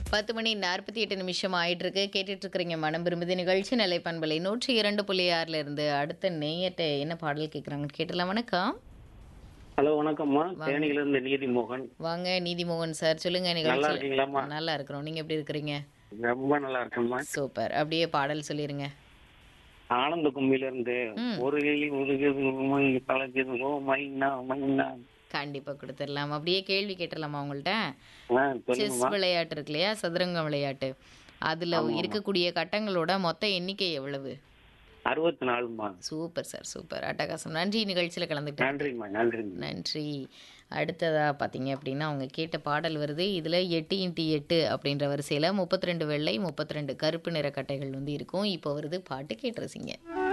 பத்து மணி நாற்பத்தி எட்டு நிமிஷம் ஆயிட்டு இருக்கு கேட்டுட்டு இருக்கிறீங்க மனம் விரும்புதி நிகழ்ச்சி நிலை பண்பலை நூற்றி இரண்டு புள்ளி ஆறுல இருந்து அடுத்த நேயட்ட என்ன பாடல் கேட்குறாங்க கேட்டலாம் வணக்கம் ஹலோ வணக்கம்மா தேனியில இருந்து நீதிமோகன் வாங்க நீதிமோகன் சார் சொல்லுங்க நல்லா நிகழ்ச்சி இருக்கீங்களாம்மா நல்லா இருக்கிறோம் நீங்க எப்படி இருக்கிறீங்க ரொம்ப நல்லா இருக்கேம்மா சூப்பர் அப்படியே பாடல் சொல்லிருங்க ஆனந்த கும்மில இருந்து ம். ஒரு கிளி உருகுது கலக்குது ஓ மைனா மைனா கண்டிப்பா கொடுத்துடலாம் அப்படியே கேள்வி கேட்டுடலாமா உங்கள்ட்ட ஆ செஸ் சொல்லுங்கம்மா விளையாட்டு இருக்கு இல்லையா சதுரங்க விளையாட்டு அதுல இருக்கக்கூடிய கட்டங்களோட மொத்த எண்ணிக்கை எவ்வளவு அறுபத்தி நாலுமா சூப்பர் சார் சூப்பர் அட்டகாசம் நன்றி நிகழ்ச்சியில கலந்துக்கிட்டேன் நன்றிம்மா நன்றிம்மா நன்றி அடுத்ததா பார்த்தீங்க அப்படின்னா அவங்க கேட்ட பாடல் வருது இதில் எட்டு இன்ட்டு எட்டு அப்படின்ற வரிசையில் முப்பத்தி ரெண்டு வெள்ளை முப்பத்தி ரெண்டு கருப்பு நிற கட்டைகள் வந்து இருக்கும் இப்போ வருது பாட்டு கேட்டு ரசிங்க